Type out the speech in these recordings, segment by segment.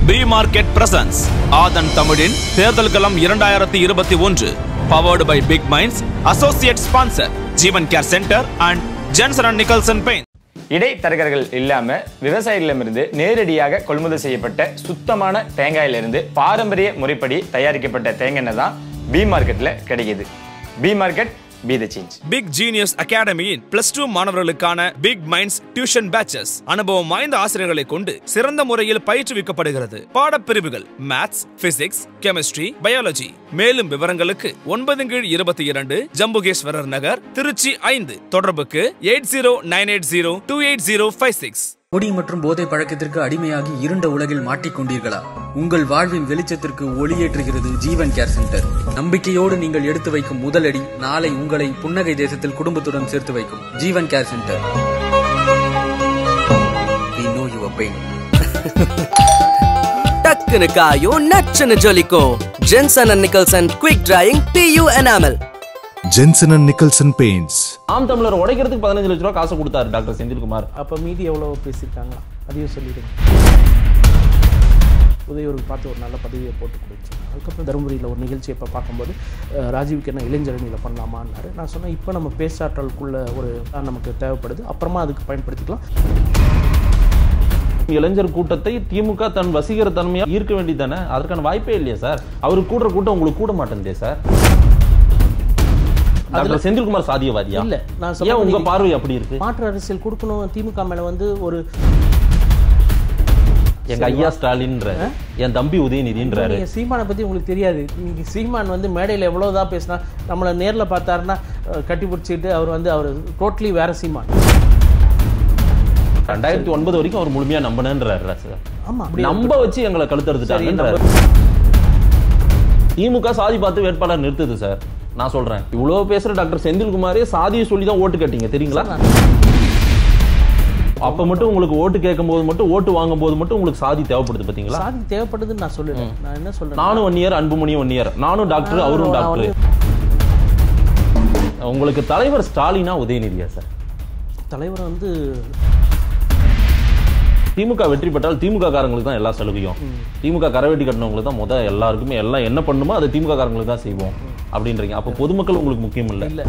B market presence ஆதன் தமிழின் தேர்தல் களம் இரண்டாயிரத்தி இருபத்தி ஒன்று powered by big minds associate sponsor Jeevan care centre and Jensen and Nicholson paint இடைத்தரகர்கள் இல்லாம விவசாயிகளிடமிருந்து நேரடியாக கொள்முதல் செய்யப்பட்ட சுத்தமான தேங்காயிலிருந்து பாரம்பரிய முறைப்படி தயாரிக்கப்பட்ட தேங்காய் எண்ணெய் தான் பி மார்க்கெட்ல கிடைக்குது B market be the change big genius அகாடமியின் பிளஸ் டூ மாணவர்களுக்கான பிக் மைண்ட்ஸ் டியூஷன் பேச்சஸ் அனுபவம் வாய்ந்த ஆசிரியர்களை கொண்டு சிறந்த முறையில் பயிற்றுவிக்கப்படுகிறது பாடப்பிரிவுகள் மேத்ஸ் பிசிக்ஸ் கெமிஸ்ட்ரி பயாலஜி மேலும் விவரங்களுக்கு ஒன்பது கீழ் இருபத்தி இரண்டு ஜம்புகேஸ்வரர் நகர் திருச்சி ஐந்து தொடர்புக்கு eight zero nine eight zero two eight zero five six குடி மற்றும் போதை பழக்கத்திற்கு அடிமையாகி இருண்ட உலகில் மாட்டிக்கொண்டீர்களா உங்கள் வாழ்வின் வெளிச்சத்திற்கு ஒளியேற்றுகிறது ஜீவன் கேர் சென்டர் நம்பிக்கையோடு நீங்கள் எடுத்து வைக்கும் முதலடி நாளை உங்களை புன்னகை தேசத்தில் குடும்பத்துடன் சேர்த்து வைக்கும் Jeevan care centre We know your pain. டக்குனு காயும் நச்சுன்னு ஜொலிக்கும் Jensen and Nicholson quick drying PU enamel Jensen and Nicholson Paints. ஆம் தமிழர் உடைக்கிறதுக்கு பதினஞ்சு லட்ச ரூபா காசு கொடுத்தாரு டாக்டர் செந்தில்குமார் அப்போ மீதி எவ்வளோ பேசியிருக்காங்களா அதையும் சொல்லிடுங்க உதயவருக்கு பார்த்து ஒரு நல்ல பதவியை போட்டு கொடுத்து அதுக்கப்புறம் தருமபுரியில் ஒரு நிகழ்ச்சி இப்போ பார்க்கும்போது அஹ், ராஜீவ்க்கு என்ன இளைஞரணியில் பண்ணலாமான்னாரு நான் சொன்னேன் இப்போ நம்ம பேச்சாற்றலுக்குள்ள ஒரு தான் நமக்கு தேவைப்படுது அப்புறமா அதுக்கு பயன்படுத்திக்கலாம் இளைஞர் கூட்டத்தை திமுக தன் வசீகர தன்மையா ஈர்க்க வேண்டியதானே அதற்கான வாய்ப்பே இல்லையா சார் அவர் கூடுற கூட்டம் உங்களுக்கு கூட மாட்டேங்குதே சார் டாக்டர் செந்தில்குமார் சாதியவாதியா இல்ல, நான் ஏன் சொல்றது உங்க நீ- பார்வை அப்படி இருக்கு மாற்று அரசியல் கொடுக்கணும் திமுக மேலே வந்து ஒரு எங்க ஐயா ஸ்டாலின்ற என் தம்பி உதயநிதின்றாரு நீங்க சீமானை பத்தி உங்களுக்கு தெரியாது நீங்க சீமான் வந்து மேடையில் எவ்வளவுதான் பேசினா நம்மளை நேர்ல பார்த்தாருன்னா அஹ், கட்டி பிடிச்சிட்டு அவர் வந்து அவர் டோட்டலி வேற சீமான் ரெண்டாயிரத்தி ஒன்பது வரைக்கும் அவர் முழுமையா நம்பினன்றாரு சார் ஆமா அப்படி நம்ப வச்சு எங்களை கழுத்தறுத்துட்டாங்கன்றாரு சரி, திமுக சாதி பார்த்து வேட்பாளர் நிறுத்துது சார் நான் சொல்றேன் இவ்வளவு பேசுற டாக்டர் செந்தில்குமாரே சாதியை சொல்லி தான் ஓட்டு கேட்டீங்க தெரியுங்களா அப்ப மட்டும் உங்களுக்கு ஓட்டு கேட்கும் போது மட்டும் ஓட்டு வாங்கும் போது மட்டும் உங்களுக்கு சாதி தேவைப்படுது பாத்தீங்களா சாதி தேவைப்படுதுன்னு நான் சொல்லுறேன் நான் என்ன சொல்றேன் நானும் one year Anbumani one year நானும் டாக்டர் அவரும் நான் டாக்டர் உங்களுக்கு தலைவர் ஸ்டாலினா உதயநிதியா சார் தலைவர் வந்து திமுக வெற்றி பெற்றால் திமுக காரங்களுக்கு தான் எல்லா சலுகையும் திமுக கரவேட்டி கட்டினவங்களுக்கு தான் முத எல்லாருக்குமே எல்லாம் என்ன பண்ணுமோ அதை திமுக காரங்களுக்கு தான் செய்வோம் அப்படின்றீங்க அப்ப பொதுமக்கள் உங்களுக்கு முக்கியம் இல்ல இல்ல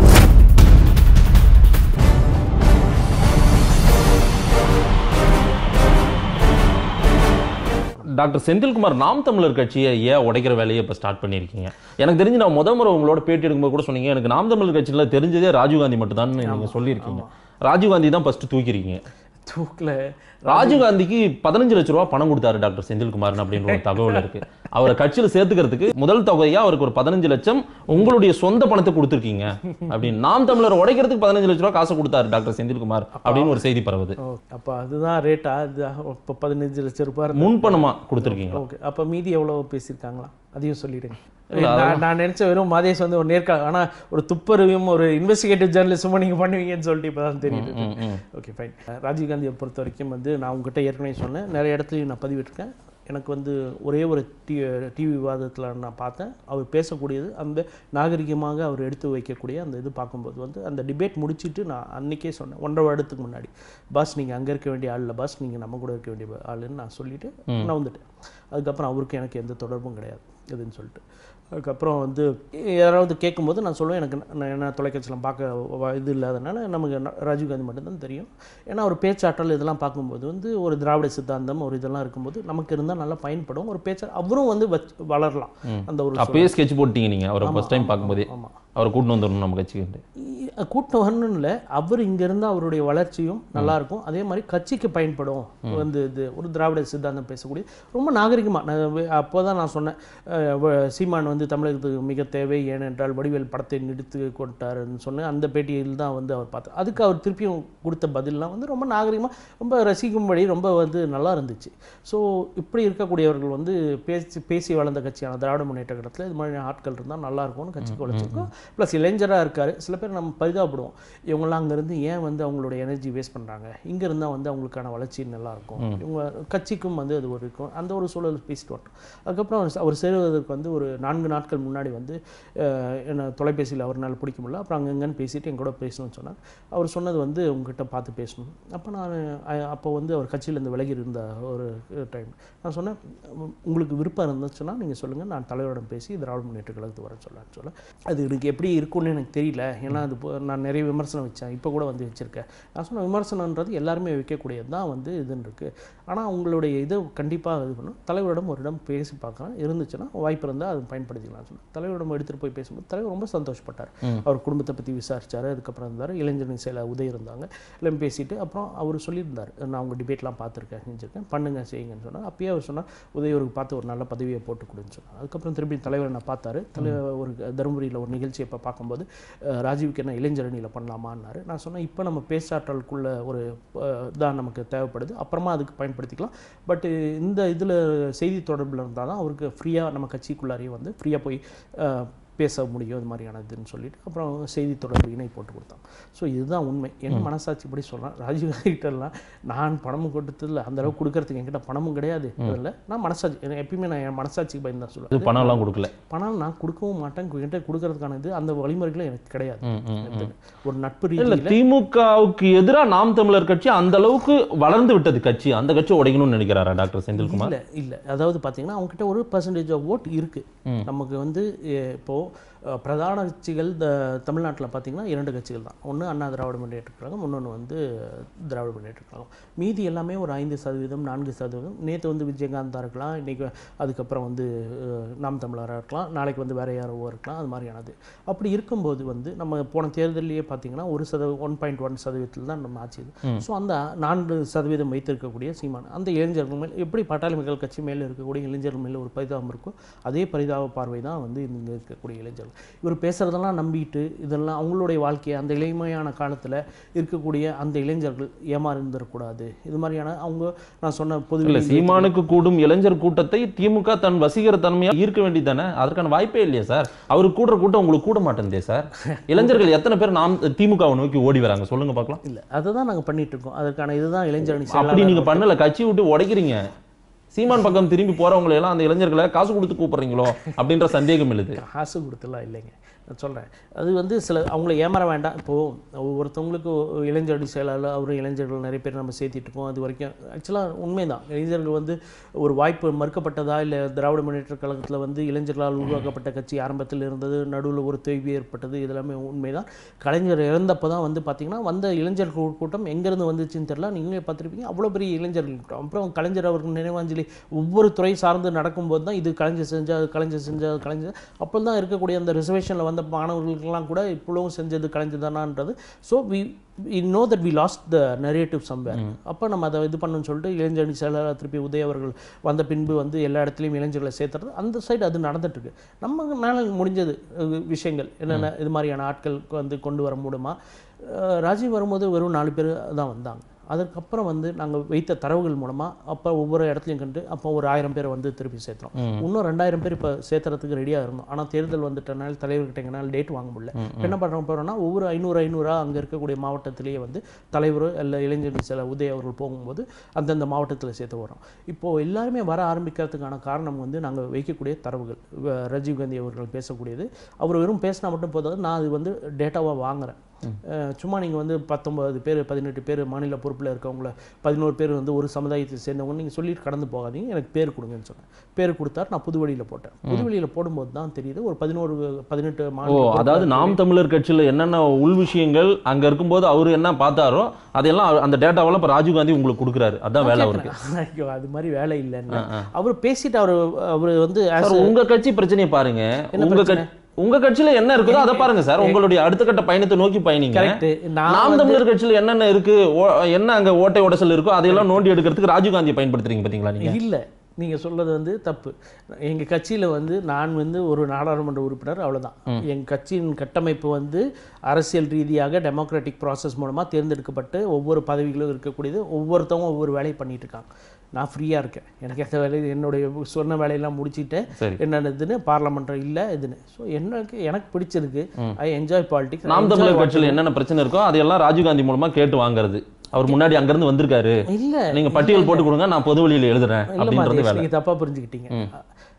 டாக்டர் செந்தில்குமார் நாம் தமிழர் கட்சியை ஏன் உடைக்கிற வேலையை இப்ப ஸ்டார்ட் பண்ணியிருக்கீங்க எனக்கு தெரிஞ்சு நான் முத முறை உங்களோட பேட்டி எடுக்கும்போது கூட சொன்னீங்க எனக்கு நாம் தமிழர் கட்சியில தெரிஞ்சதே ராஜீவ்காந்தி மட்டும் தான் நீங்க சொல்லியிருக்கீங்க ராஜீவ்காந்தி தான் ஃபர்ஸ்ட் தூக்கிருக்கீங்க தூக்கல ராஜீவ்காந்திக்கு பதினஞ்சு லட்ச ரூபாய் பணம் கொடுத்தாரு டாக்டர் செந்தில்குமார் அப்படின்ற ஒரு தகவல் இருக்கு அவரை கட்சியில சேர்த்துக்கிறதுக்கு முதல் தொகையா அவருக்கு ஒரு பதினஞ்சு லட்சம் உங்களுடைய சொந்த பணத்தை கொடுத்துருக்கீங்க அப்படின்னு நாம் தமிழர் உடைக்கிறதுக்கு பதினஞ்சு லட்ச ரூபாய் காசு கொடுத்தாரு டாக்டர் செந்தில்குமார் அப்படின்னு ஒரு செய்தி பரவுது ஓ, அப்ப அதுதான் ரேட்டா அது இப்போ பதினஞ்சு லட்சம் ரூபாய் முன் பணமா கொடுத்துருக்கீங்க ஓகே அப்ப மீதி எவ்வளவு பேசியிருக்காங்களா அதையும் சொல்லிடுங்க நான் நான் நினைச்ச வெறும் மாதேஷ் வந்து ஒரு நேர்கா ஆனா ஒரு துப்பறிவும் ஒரு இன்வெஸ்டிகேட்டிவ் ஜேர்னலிசமும் நீங்க பண்ணுவீங்கன்னு சொல்லிட்டு இப்பதான் தெரியுது ஓகே ஃபைன் ராஜீவ்காந்தியை பொறுத்த வரைக்கும் வந்து நான் உங்ககிட்ட ஏற்கனவே சொன்னேன் நிறைய இடத்துலையும் நான் பதிவிட்டிருக்கேன் எனக்கு வந்து ஒரே ஒரு டி டிவி விவாதத்தில் நான் பார்த்தேன் அவர் பேசக்கூடியது அந்த நாகரிகமாக அவர் எடுத்து வைக்கக்கூடிய அந்த இது பார்க்கும்போது வந்து அந்த டிபேட் முடிச்சிட்டு நான் அன்னைக்கே சொன்னேன் ஒன்றரை வருடத்துக்கு முன்னாடி பாஸ் நீங்கள் அங்கே இருக்க வேண்டிய ஆள் இல்லை பாஸ் நீங்கள் நம்ம கூட இருக்க வேண்டிய ஆளுன்னு நான் சொல்லிட்டு நான் வந்துட்டேன் அதுக்கப்புறம் அவருக்கு எனக்கு எந்த தொடர்பும் கிடையாது இதுன்னு சொல்லிட்டு அதுக்கப்புறம் வந்து யாராவது கேட்கும்போது நான் சொல்லுவேன் எனக்கு நான் என்ன தொலைக்காட்சியில் பார்க்க வ- இது இல்லாதனால நமக்கு ந- ராஜீவ்காந்தி மட்டும்தான் தெரியும் ஏன்னா ஒரு பேச்சாற்றல் இதெல்லாம் பார்க்கும்போது வந்து ஒரு திராவிட சித்தாந்தம் ஒரு இதெல்லாம் இருக்கும்போது நமக்கு இருந்தால் நல்லா பயன்படும் ஒரு பேச்சா அவரும் வந்து வச் வளரலாம் அந்த ஒரு அப்பயே ஸ்கெட்ச் போட்டீங்க நீங்க அவரை ஃபர்ஸ்ட் டைம் பார்க்கும்போதே ஆமா. அவரை கூட்டின்னு வந்துடணும் நம்ம கட்சிக்கு கூட்டம் வரணும்னு இல்லை அவர் இங்க இருந்தா அவருடைய வளர்ச்சியும் நல்லா இருக்கும் அதே மாதிரி கட்சிக்கு பயன்படும் வந்து இது ஒரு திராவிட சித்தாந்தம் பேசக்கூடிய ரொம்ப நாகரிகமா நான் வே- அப்போதான் நான் சொன்னேன் அஹ், வ- சீமான் வந்து தமிழகத்துக்கு மிக தேவை ஏனென்றால் வடிவேல் படத்தை நிறுத்து கொண்டாருன்னு சொன்னேன் அந்த பேட்டியில் தான் வந்து அவர் பார்த்தார் அதுக்கு அவர் திருப்பியும் கொடுத்த பதில்லாம் வந்து ரொம்ப நாகரிகமா ரொம்ப ரசிக்கும்படி ரொம்ப வந்து நல்லா இருந்துச்சு ஸோ இப்படி இருக்கக்கூடியவர்கள் வந்து பேசி பேசி வளர்ந்த கட்சியான திராவிட முன்னேற்ற கழகத்தில் இது மாதிரி ஆட்கள் இருந்தால் நல்லா இருக்கும்னு கட்சிக்கு வளர்ச்சிருக்கும் ப்ளஸ் இளைஞராக இருக்காரு சில பேர் நம்ம பரிதாபப்படுவோம் இவங்கெல்லாம் அங்கேருந்து ஏன் வந்து அவங்களோட எனர்ஜி வேஸ்ட் பண்ணுறாங்க இங்கே இருந்தால் வந்து அவங்களுக்கான வளர்ச்சி நல்லா இருக்கும் இவங்க கட்சிக்கும் வந்து அது ஒரு இருக்கும் அந்த ஒரு சூழல் பேசிட்டு வரட்டும் அதுக்கப்புறம் அவர் அவர் சேருவதற்கு வந்து ஒரு நான்கு நான்கு நாட்கள் முன்னாடி வந்து அஹ், என்ன தொலைபேசியில் அவர்னால பிடிக்க முடியல அப்புறம் அங்கங்கன்னு பேசிட்டு என் கூட பேசணும்னு சொன்னார் அவர் சொன்னது வந்து உங்ககிட்ட பார்த்து பேசணும் அப்போ நான் அஹ், அப்போ வந்து அவர் கட்சியிலேருந்து விலகி இருந்த ஒரு டைம் நான் சொன்னேன் உம், உங்களுக்கு விருப்பம் இருந்துச்சுன்னா நீங்கள் சொல்லுங்கள் நான் தலைவரிடம் பேசி திராவிட முன்னேற்ற கழகத்துக்கு வரேன்னு சொல்லலாம்னு சொல்ல அது எனக்கு எப்படி இருக்கும்னு எனக்கு தெரியல ஏன்னா அது இப்போ நான் நிறைய விமர்சனம் வச்சேன் இப்போ கூட வந்து வச்சுருக்கேன் நான் சொன்ன விமர்சனன்றது எல்லாருமே வைக்கக்கூடியது தான் வந்து இதுன்னு இருக்குது ஆனால் உங்களுடைய இது கண்டிப்பாக இது பண்ணும் தலைவரிடம் ஒரு இடம் பேசி பார்க்குறேன் இருந்துச்சுன்னா வாய்ப்பு இருந்தால் அது பயன்படுத்திக்கலாம் சொன்னேன் தலைவரிடம் எடுத்துகிட்டு போய் பேசும்போது தலைவர் ரொம்ப சந்தோஷப்பட்டார் அவர் குடும்பத்தை பற்றி விசாரிச்சாரு அதுக்கப்புறம் இருந்தார் இளைஞரணி செயல உதயம் இருந்தாங்க எல்லாம் பேசிட்டு அப்புறம் அவர் சொல்லியிருந்தார் நான் உங்கள் டிபேட்லாம் பார்த்துருக்கேன் செஞ்சுருக்கேன் பண்ணுங்க செய்யுங்கன்னு சொன்னார் அப்பயே அவர் சொன்னார் உதயவருக்கு பார்த்து ஒரு நல்ல பதவியை போட்டு கொடுன்னு சொன்னார் அதுக்கப்புறம் திருப்பி தலைவர் நான் பார்த்தாரு தலைவர் ஒரு தருமபுரியில் ஒரு நிகழ்ச்சியை இப்போ பார்க்கும்போது அஹ், ராஜீவ்க்கு என்ன இளைஞரணியில் பண்ணலாமான்னாரு நான் சொன்னேன் இப்போ நம்ம பேச்சாற்றலுக்குள்ள ஒரு அஹ், தான் நமக்கு தேவைப்படுது அப்புறமா அதுக்கு பயன்படுத்திக்கலாம் பட் இந்த இதில் செய்தி தொடர்பில் இருந்தால் தான் அவருக்கு ஃப்ரீயாக நம்ம கட்சிக்குள்ளாரையே வந்து ஃப்ரீயாக போய் அஹ், பேச முடியும் இது மாதிரியான இதுன்னு சொல்லிட்டு அப்புறம் செய்தி தொடர்பு இணை போட்டு கொடுத்தான் ஸோ இதுதான் உண்மை என் மனசாட்சி படி சொல்கிறேன் ராஜீவ்காந்திகிட்டலாம் நான் பணமும் கொடுத்ததில்ல அந்த அளவுக்கு கொடுக்கறதுக்கு என்கிட்ட பணமும் கிடையாது அதில் நான் மனசாட்சி எனக்கு எப்பயுமே நான் என் மனசாட்சிக்கு பயந்து தான் இது சொல்லுவேன் பணம்லாம் கொடுக்கல பணம் நான் கொடுக்கவும் மாட்டேன் என்கிட்ட கொடுக்கறதுக்கான இது அந்த வழிமுறைகளும் எனக்கு கிடையாது ம், ம், ம். ஒரு நட்பு இல்ல ரீதியில் திமுகவுக்கு எதிரா நாம் தமிழர் கட்சி அந்த அளவுக்கு வளர்ந்து விட்டது கட்சி அந்த கட்சி உடைக்கணும்னு நினைக்கிறாரா டாக்டர் செந்தில்குமார் இல்ல இல்ல அதாவது பாத்தீங்கன்னா அவங்க கிட்ட ஒரு பர்சன்டேஜ் ஆஃப் ஓட் இருக்கு நமக்கு வந்து எ, இப்போ அஹ், பிரதான கட்சிகள் த தமிழ்நாட்டில் பார்த்தீங்கன்னா இரண்டு கட்சிகள் தான் ஒன்று அண்ணா திராவிட முன்னேற்ற கழகம் இன்னொன்று வந்து திராவிட முன்னேற்ற கழகம் மீதி எல்லாமே ஒரு ஐந்து சதவீதம் நான்கு சதவீதம் நேற்று வந்து விஜயகாந்தா இருக்கலாம் இன்னைக்கு அதுக்கப்புறம் வந்து அஹ், நாம் தமிழராக இருக்கலாம் நாளைக்கு வந்து வேற யாரோ இருக்கலாம் அது மாதிரியானது அப்படி இருக்கும்போது வந்து நம்ம போன தேர்தலையே பார்த்தீங்கன்னா ஒரு சதவீதம் ஒன் பாயிண்ட் ஒன் சதவீதத்தில் தான் நம்ம ஆச்சு ஸோ அந்த நான்கு சதவீதம் வைத்திருக்கக்கூடிய சீமான் அந்த இளைஞர்கள் மேல் எப்படி பாட்டாளி மக்கள் கட்சி மேலே இருக்கக்கூடிய இளைஞர்கள் மேலே ஒரு பரிதாபம் இருக்கோ அதே பரிதாப பார்வை தான் வந்து இங்கே இருக்கக்கூடிய இளைஞர்கள் இவர் பேசுகிறதெல்லாம் நம்பிட்டு இதெல்லாம் அவங்களுடைய வாழ்க்கையை அந்த இளமையான காலத்தில் இருக்கக்கூடிய அந்த இளைஞர்கள் ஏமாறந்துடக்கூடாது இது மாதிரியான அவங்க நான் சொன்ன பொது இல்ல வெளியில் சீமானுக்கு கூடும் இளைஞர் கூட்டத்தை திமுக தன் வசீகர தன்மையா ஈர்க்க வேண்டியதானே அதற்கான வாய்ப்பே இல்லையா சார் அவரு கூடுற கூட்டம் உங்களுக்கு கூட மாட்டேங்குதே சார் இளைஞர்கள் எத்தனை பேர் நாம் திமுகவை நோக்கி ஓடி வராங்க சொல்லுங்க பார்க்கலாம் இல்லை அதை தான் நாங்கள் பண்ணிட்டு இருக்கோம் அதற்கான இதுதான் இளைஞரணி அப்படி செயலாளர் நீங்க பண்ணல கட்சி விட்டு உடைக்கிறீங்க சீமான் பக்கம் திரும்பி போறவங்களை எல்லாம் அந்த இளைஞர்களை காசு கொடுத்து கூப்பிடுறீங்களோ அப்படின்ற சந்தேகம் எழுது காசு கொடுத்துலாம் இல்லைங்க நான் சொல்கிறேன் அது வந்து சில அவங்கள ஏமாற வேண்டாம் இப்போது ஒவ்வொருத்தவங்களுக்கு ஒ- இளைஞரணி செயலாளர் அவரும் இளைஞர்கள் நிறைய பேர் நம்ம சேர்த்திட்டு இருக்கோம் அது வரைக்கும் ஆக்சுவலாக உண்மைதான் இளைஞர்கள் வந்து ஒரு வாய்ப்பு மறுக்கப்பட்டதா இல்லை திராவிட முன்னேற்ற கழகத்தில் வந்து இளைஞர்களால் உருவாக்கப்பட்ட கட்சி ஆரம்பத்தில் இருந்தது நடுவில் ஒரு தொய்வு ஏற்பட்டது இதெல்லாமே உண்மைதான் கலைஞர் இறந்தப்போ தான் வந்து பார்த்திங்கன்னா வந்த இளைஞர் கூ- கூட்டம் எங்கேருந்து வந்துச்சுன்னு தெரியல நீங்களே பார்த்துருப்பீங்க அவ்வளோ பெரிய இளைஞர்கள் கூட்டம் அப்புறம் கலைஞர் அவர்கள் நினைவாஞ்சலி ஒவ்வொரு துறை சார்ந்து நடக்கும்போது தான் இது கலைஞர் செஞ்சா அது கலைஞர் செஞ்சா அது கலைஞர் அப்போ தான் இருக்கக்கூடிய அந்த ரிசர்வேஷனில் வந்த மாணவர்களுக்கெல்லாம் கூட இப்பொழுதும் செஞ்சது Kalaignar so we we know that we lost the narrative somewhere அப்போ நம்ம அதை இது பண்ணணும்னு சொல்லிட்டு இளைஞரணி செயலாளர் திருப்பி உதய அவர்கள் வந்த பின்பு வந்து எல்லா இடத்துலையும் இளைஞர்களை சேர்த்துறது அந்த சைடு அது நடந்துட்டு இருக்கு நம்ம மேலே முடிஞ்சது அஹ், விஷயங்கள் என்னென்ன இது மாதிரியான ஆட்கள் வந்து கொண்டு வர முடியுமா அஹ், ராஜீவ் வரும்போது வெறும் நாலு பேர் தான் வந்தாங்க அதுக்கப்புறம் வந்து நாங்கள் வைத்த தரவுகள் மூலமாக அப்போ ஒவ்வொரு இடத்துலையும் கண்டு அப்போ ஒரு ஆயிரம் பேரை வந்து திருப்பி சேர்த்துறோம் இன்னும் ரெண்டாயிரம் பேர் இப்போ சேர்த்துறதுக்கு ரெடியாக இருந்தோம் ஆனால் தேர்தல் வந்துட்டனால தலைவர்கிட்ட எங்களால் டேட் வாங்க முடியல இப்ப என்ன பண்ணுறோம் போகிறோம்னா ஒவ்வொரு ஐநூறு ஐநூறா அங்கே இருக்கக்கூடிய மாவட்டத்திலேயே வந்து தலைவர் இல்லை இளைஞர் சில உதய அவர்கள் போகும்போது அந்தந்த மாவட்டத்தில் சேர்த்து வரோம் இப்போது எல்லாருமே வர ஆரம்பிக்கிறதுக்கான காரணம் வந்து நாங்கள் வைக்கக்கூடிய தரவுகள் வ- ராஜீவ் காந்தி அவர்கள் பேசக்கூடியது அவர் வெறும் பேசினா மட்டும் போதாது நான் அது வந்து டேட்டாவாக வாங்குறேன் அஹ் சும்மா நீங்கள் வந்து பத்தொன்பது பேர் பதினெட்டு பேர் மாநில பொறுப்பில் இருக்கவங்கள பதினோரு பேர் வந்து ஒரு சமுதாயத்தை சேர்ந்தவங்க நீங்கள் சொல்லிட்டு கடந்து போகாதீங்க எனக்கு பேர் கொடுங்கன்னு சொன்னேன் பேர் கொடுத்தாரு நான் புதுவழியில் போட்டேன் புதுவழியில் போடும்போது தான் தெரியுது ஒரு பதினோரு பதினெட்டு ஓ மாநில அதாவது நாம் தமிழர் கட்சியில என்னென்ன உள் விஷயங்கள் அங்க இருக்கும்போது அவரு என்ன பார்த்தாரோ அதையெல்லாம் அவ- அந்த டேட்டாவெல்லாம் இப்ப ராஜீவ் காந்தி உங்களுக்கு கொடுக்குறாரு அதான் வேலை அவருக்கு ஐயோ அது மாதிரி வேலை இல்லைன்னு அவர் பேசிட்டு அவர் அவர் வந்து as சார் a- உங்க கட்சி பிரச்சனையை பாருங்க என்ன உங்க பிரச்சனை? கட்சி உங்க கட்சியில என்ன இருக்குதோ அதை பாருங்க சார் உங்களுடைய அடுத்த கட்ட பயணத்தை நோக்கி பயணிங்க Correct. நான் நாம் வந்து- தமிழர் கட்சியில என்னென்ன இருக்கு ஓ- என்ன அங்க ஓட்டை உடசல் இருக்கோ அதையெல்லாம் நோண்டி எடுக்கிறதுக்கு ராஜீவ் காந்தியை பயன்படுத்துறீங்க பாத்தீங்களா நீங்க இல்ல நீங்க சொல்றது வந்து தப்பு எங்க கட்சியில வந்து நான் வந்து ஒரு நாடாளுமன்ற உறுப்பினர் அவ்வளவுதான் எங்க கட்சியின் கட்டமைப்பு வந்து அரசியல் ரீதியாக டெமோக்ராட்டிக் ப்ராசஸ் மூலமா தேர்ந்தெடுக்கப்பட்டு ஒவ்வொரு பதவிகளும் இருக்கக்கூடியது ஒவ்வொருத்தவங்க ஒவ்வொரு வேலையை பண்ணிட்டு இருக்காங்க நான் ஃப்ரீயா இருக்கேன் எனக்கு எந்த வேலை என்னுடைய சொன்ன வேலையெல்லாம் முடிச்சிட்டேன் சரி. என்னதுன்னு பார்லமெண்ட்ரம் இல்ல இதுன்னு ஸோ எனக்கு எனக்கு பிடிச்சிருக்கு ஐ என்ஜாய் பாலிடிக்ஸ் நாம் தமிழர் கட்சியில என்னென்ன பிரச்சனை இருக்கோ அதையெல்லாம் ராஜீவ் காந்தி மூலமா கேட்டு வாங்குறது அவர் முன்னாடி அங்க இருந்து வந்திருக்காரு இல்ல நீங்க பட்டியல் போட்டு கொடுங்க நான் பொது வழியில எழுதுறேன் இல்ல அப்படின்றது மாதேஷ், வேலை நீங்க தப்பா புரிஞ்சுக்கிட்டீங்க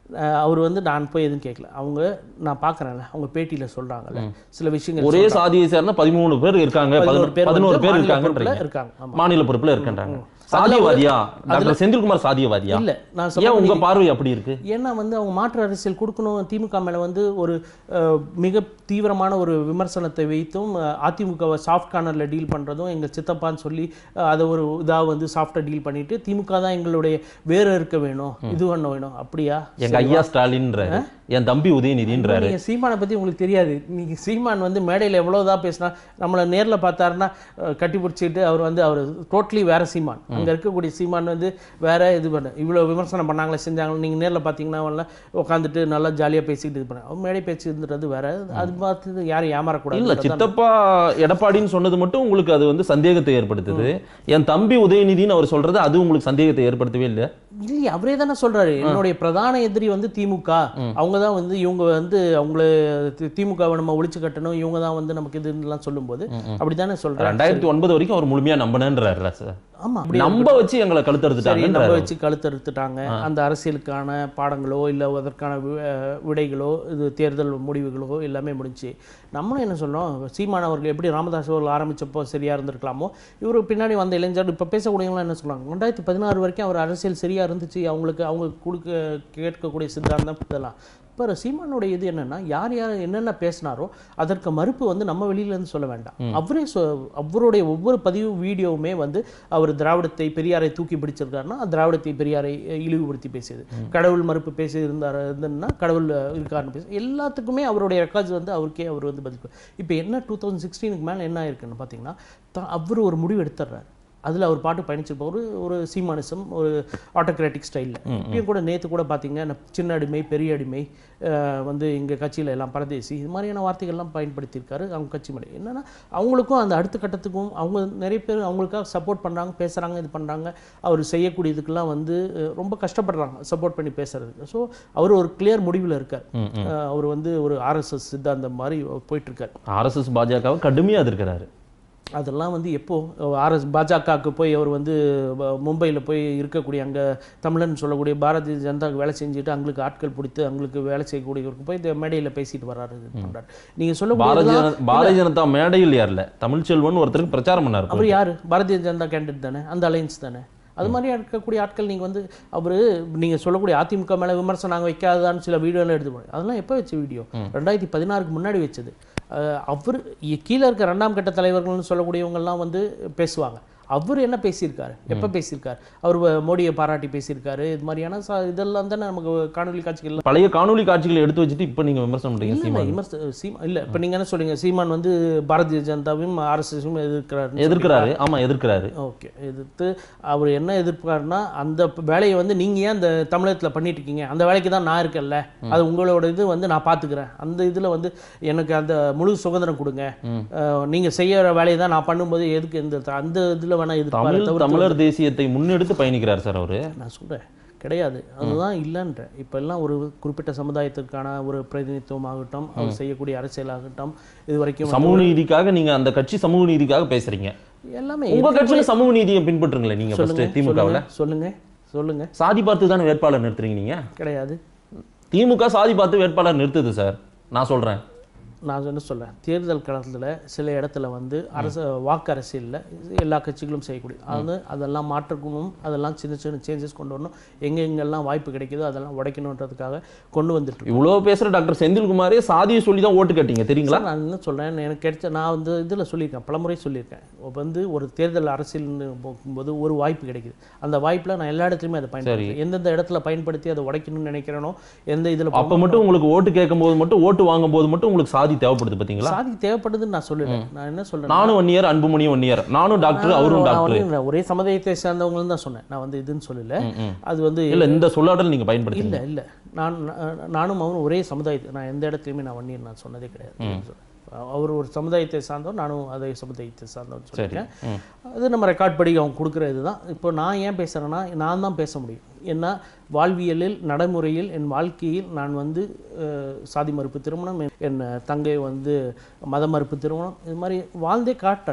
அஹ், அவர் வந்து நான் போய் எதுவும் கேட்கல அவங்க நான் பார்க்குறேன்ல அவங்க பேட்டியில் சொல்கிறாங்கல்ல சில விஷயங்கள் ஒரே சொல்றாங்க. சாதியை சேர்ந்த பதிமூணு பேர் இருக்காங்க பதினோரு பேர் பதினோரு வந்து பேர் மாநில இருக்காங்கன்றீங்க பொறுப்புல இருக்காங்க, ஆமா. மாநில பொறுப்புல இருக்கின்றாங்க சாதியவாதியா டாக்டர் செந்தில்குமார் சாதியவாதியா இல்ல நான் ஏன் சொல்ல உங்க பார்வை அப்படி இருக்கு ஏன்னா வந்து அவங்க மாற்று அரசியல் கொடுக்கணும் திமுக மேல வந்து ஒரு அஹ், மிக தீவிரமான ஒரு விமர்சனத்தை வைத்தும் அஹ், அதிமுகவை சாஃப்ட் கார்னரில் டீல் பண்றதும் எங்க சித்தப்பான்னு சொல்லி அஹ், அதை ஒரு இதா வந்து சாஃப்டா டீல் பண்ணிட்டு திமுக தான் எங்களுடைய வேற இருக்க வேணும் இது பண்ண வேணும் அப்படியா எங்க ஐயா ஸ்டாலின்றாரு என் தம்பி உதயநிதின்றாரு நீங்க சீமானை பத்தி உங்களுக்கு தெரியாது நீங்க சீமான் வந்து மேடையில் எவ்வளவுதான் பேசினா நம்மளை நேர்ல பார்த்தாருன்னா அஹ், கட்டி பிடிச்சிட்டு அவர் வந்து அவர் டோட்டலி வேற சீமான் அங்க இருக்கக்கூடிய சீமான் வந்து வேற இது பண்ண இவ்வளவு விமர்சனம் பண்ணாங்களே செஞ்சாங்களே நீங்க நேர்ல பார்த்தீங்கன்னா அவன்லாம் உட்காந்துட்டு நல்லா ஜாலியா பேசிட்டு இது பண்ண அவர் மேடை பேச்சு இருந்துறது வேற அது பார்த்து யாரும் இல்ல ஏமாறக்கூடாது சித்தப்பா எடப்பாடின்னு சொன்னது மட்டும் உங்களுக்கு அது வந்து சந்தேகத்தை ஏற்படுத்துது என் தம்பி உதயநிதின்னு அவர் சொல்றது அது உங்களுக்கு சந்தேகத்தை ஏற்படுத்தவே இல்ல இல்லையே அவரே தானே சொல்றாரு என்னுடைய பிரதான எதிரி வந்து திமுக அவங்க தான் வந்து இவங்க வந்து அவங்கள தி- திமுகவை நம்ம ஒழிச்சு கட்டணும் இவங்க தான் வந்து நமக்கு இதுலாம் சொல்லும்போது அப்படித்தானே சொல்றாரு ரெண்டாயிரத்தி ஒன்பது வரைக்கும் அவர் முழுமையா நம்பினன்றாரு சார் ஆமா அப்படி நம்ப வச்சு எங்களை சரி நம்ம கழுத்தறுத்துட்டாங்க வச்சு கழுத்தறுத்துட்டாங்க அந்த அரசியலுக்கான பாடங்களோ இல்லை அதற்கான வி- அஹ் விடைகளோ இது தேர்தல் முடிவுகளோ எல்லாமே முடிஞ்சு நம்மளும் என்ன சொல்றோம் சீமான் அவர்கள் எப்படி ராமதாஸ் அவர்கள் ஆரம்பிச்சப்போ சரியா இருந்திருக்கலாமோ இவரு பின்னாடி வந்த இளைஞர் இப்போ பேசக்கூடியவங்களாம் என்ன சொல்றாங்க ரெண்டாயிரத்தி பதினாறு வரைக்கும் அவர் அரசியல் சரியா இருந்துச்சு அவங்களுக்கு அவங்க கொடுக்க கேட்கக்கூடிய சித்தாந்தம் இதெல்லாம் இப்போ சீமானுடைய இது என்னன்னா யார் யார் என்னென்ன பேசினாரோ அதற்கு மறுப்பு வந்து நம்ம வெளியில இருந்து சொல்ல வேண்டாம் அவரே சொ- அவருடைய ஒவ்வொரு பதிவு வீடியோவுமே வந்து அவர் திராவிடத்தை பெரியாரை தூக்கி பிடிச்சிருக்காருன்னா திராவிடத்தை பெரியாரை அஹ், இழிவுபடுத்தி பேசியது கடவுள் மறுப்பு பேசி இருந்தார் இருந்ததுன்னா கடவுள் அஹ், இருக்காருன்னு பேசி எல்லாத்துக்குமே அவருடைய ரெக்கார்ட்ஸ் வந்து அவருக்கே அவர் வந்து பதில் இப்போ என்ன டூ தௌசண்ட் சிக்ஸ்டீனுக்கு மேலே என்ன ஆயிருக்குன்னு பார்த்தீங்கன்னா தான் அவர் ஒரு முடிவு எடுத்துடுறாரு அதில் அவர் பாட்டு பயணிச்சிருப்பார் ஒரு ஒரு சீமானிசம் ஒரு ஆட்டோக்ராட்டிக் ஸ்டைலில் இப்பயும் கூட நேற்று கூட பார்த்தீங்கன்னா சின்ன அடிமை பெரிய அடிமை அஹ், வந்து எங்கள் கட்சியில் எல்லாம் பரதேசி இது மாதிரியான வார்த்தைகள்லாம் பயன்படுத்தியிருக்காரு அவங்க கட்சி மேலே என்னன்னா அவங்களுக்கும் அந்த அடுத்த கட்டத்துக்கும் அவங்க நிறைய பேர் அவங்களுக்காக சப்போர்ட் பண்ணுறாங்க பேசுகிறாங்க இது பண்ணுறாங்க அவர் செய்யக்கூடியதுக்கெல்லாம் வந்து அஹ், ரொம்ப கஷ்டப்படுறாங்க சப்போர்ட் பண்ணி பேசுறதுக்கு ஸோ அவர் ஒரு கிளியர் முடிவில் இருக்கார் அஹ், அவர் வந்து ஒரு ஆர்எஸ்எஸ் சித்தாந்தம் மாதிரி போயிட்டு இருக்கார் ஆர்எஸ்எஸ் பாஜகவை கடுமையா எதிர்க்கிறாரு அதெல்லாம் வந்து எப்போ ஆர்எஸ் பாஜகவுக்கு போய் அவர் வந்து மும்பையில் போய் இருக்கக்கூடிய அங்கே தமிழன் சொல்லக்கூடிய பாரதிய ஜனதாவுக்கு வேலை செஞ்சுட்டு அவங்களுக்கு ஆட்கள் பிடித்து அவங்களுக்கு வேலை செய்யக்கூடியவருக்கு போய் இந்த மேடையில் பேசிட்டு வர்றாரு இது பண்றாரு நீங்கள் பாரதிய சொல்லக்கூடிய ஜன- பாரதிய ஜனதா மேடையில் ஏறல தமிழ்ச்செல்வன் ஒருத்தருக்கு பிரச்சாரம் பண்ணாரு அவர் யார் பாரதிய ஜனதா கேண்டிடேட் தானே அந்த அலைன்ஸ் தானே அது மாதிரி இருக்கக்கூடிய ஆட்கள் நீங்கள் வந்து அவர் நீங்கள் சொல்லக்கூடிய அதிமுக மேலே விமர்சனம் நாங்கள் வைக்காதான்னு சில வீடியோலாம் எடுத்து போனோம் அதெல்லாம் எப்போ வச்ச வீடியோ ரெண்டாயிரத்தி பதினாறுக்கு முன்னாடி வச்சது அஹ் அவர் இ- கீழே இருக்க ரெண்டாம் கட்ட தலைவர்கள்னு சொல்லக்கூடியவங்கெல்லாம் வந்து பேசுவாங்க அவர் என்ன பேசியிருக்காரு எப்போ பேசியிருக்காரு அவர் வ- மோடியை பாராட்டி பேசியிருக்காரு இது மாதிரியான ச- இதெல்லாம் தானே நமக்கு காணொலி காட்சிகள் பழைய காணொளி காட்சிகளை எடுத்து வச்சுட்டு இப்ப நீங்க விமர்சனம் பண்றீங்க இல்ல, சீமான் விமர்ச சீமா இல்ல இப்போ நீங்க என்ன சொல்றீங்க சீமான் வந்து பாரதிய ஜனதாவையும் ஆர்எஸ்எஸும் எதிர்க்கிறாரு எதிர்க்கிறாரு ஆமா எதிர்க்கிறாரு ஓகே எதிர்த்து அவர் என்ன எதிர்ப்பாருன்னா அந்த வேலையை வந்து நீங்க ஏன் அந்த தமிழகத்துல பண்ணிட்டு இருக்கீங்க அந்த வேலைக்கு தான் நான் இருக்கேன்ல அது உங்களோட இது வந்து நான் பாத்துக்கிறேன் அந்த இதுல வந்து எனக்கு அந்த முழு சுதந்திரம் கொடுங்க அஹ், நீங்க செய்யற வேலையை தான் நான் பண்ணும்போது எதுக்கு இந்த அந்த இதுல வேணா எதிர்ப்பாரு தமிழ் தவிர்த்து தமிழர் தேசியத்தை முன்னெடுத்து பயணிக்கிறார் சார் அவரு நான் சொல்றேன் கிடையாது அதுதான் இல்லைன்றேன் இப்போ எல்லாம் ஒரு குறிப்பிட்ட சமுதாயத்திற்கான ஒரு பிரதிநிதித்துவம் ஆகட்டும் அவர் செய்யக்கூடிய அரசியலாகட்டும் இது வரைக்கும் வந்து சமூக நீதிக்காக நீங்க அந்த கட்சி சமூக நீதிக்காக பேசுறீங்க எல்லாமே உங்க கட்சியில சமூக நீதியை பின்பற்றுங்களேன் நீங்க ஃபர்ஸ்ட் சொல்லுங்க திமுகவுல சொல்லுங்க, சொல்லுங்க சொல்லுங்க சாதி பார்த்து தானே வேட்பாளர் நிறுத்துறீங்க நீங்க கிடையாது திமுக சாதி பார்த்து வேட்பாளர் நிறுத்துது சார் நான் சொல்றேன் நான் என்ன சொல்றேன் தேர்தல் களத்தில் சில இடத்துல வந்து அரசு வாக்கு அரசியலில் எல்லா கட்சிகளும் செய்யக்கூடிய அது அதெல்லாம் மாற்றக்கணும் அதெல்லாம் சின்ன சின்ன சேஞ்சஸ் கொண்டு வரணும் எங்க எங்கெல்லாம் வாய்ப்பு கிடைக்குதோ அதெல்லாம் உடைக்கணுன்றதுக்காக கொண்டு வந்துட்டு இருக்கோம். இவ்வளவு பேசுற டாக்டர் செந்தில்குமாரே சாதியை சொல்லி தான் ஓட்டு கேட்டீங்க தெரியுங்களா சார், நான் என்ன சொல்றேன் எனக்கு கிடைச்ச நான் வந்து இதில் சொல்லியிருக்கேன் பலமுறை சொல்லியிருக்கேன் இப்ப வந்து ஒரு தேர்தல் அரசியல்னு போகும்போது ஒரு வாய்ப்பு கிடைக்குது அந்த வாய்ப்பில் நான் எல்லா இடத்துலையுமே அதை பயன்படுத்தி எந்தெந்த இடத்துல பயன்படுத்தி அதை உடைக்கணும்னு நினைக்கிறேனோ எந்த இதில் அப்ப மட்டும் உங்களுக்கு ஓட்டு கேட்கும் போது மட்டும் ஓட்டு வாங்கும் போது மட்டும் உங்களுக்கு சாதி தேவைப்படுது பாத்தீங்களா சாதி தேவைப்படுதுன்னு நான் சொல்லல நான் என்ன சொல்றேன் நானும் one year Anbumani one year நானும் டாக்டர் அவரும் நான் டாக்டர் வந்து ஒரே சமுதாயத்தை சேர்ந்தவங்களும் தான் சொன்னேன் நான் வந்து இதுன்னு சொல்லல அது வந்து இல்ல இந்த சொல்லாடல் நீங்க பயன்படுத்தீங்க இல்ல இல்ல நான் நான்- நானும் அவனும் ஒரே சமுதாயத்தை நான் எந்த இடத்துலையுமே நான் வன்னியர் நான் சொன்னதே கிடையாது அவர் ஒரு சமுதாயத்தை சார்ந்தவர் நானும் அதே சமுதாயத்தை சார்ந்தவர் சொல்லியிருக்கேன் அது நம்ம ரெக்கார்ட் படி அவங்க கொடுக்குற இதுதான் இப்போ நான் ஏன் பேசுறேன்னா நான் தான் பேச முடியும் ஏன்னா வாழ்வியலில் நடைமுறையில் என் வாழ்க்கையில் நான் வந்து அஹ், சாதி மறுப்பு திருமணம் என்- என் தங்கை வந்து மத மறுப்பு திருமணம் இது மாதிரி வாழ்ந்தே காட்டுறேன்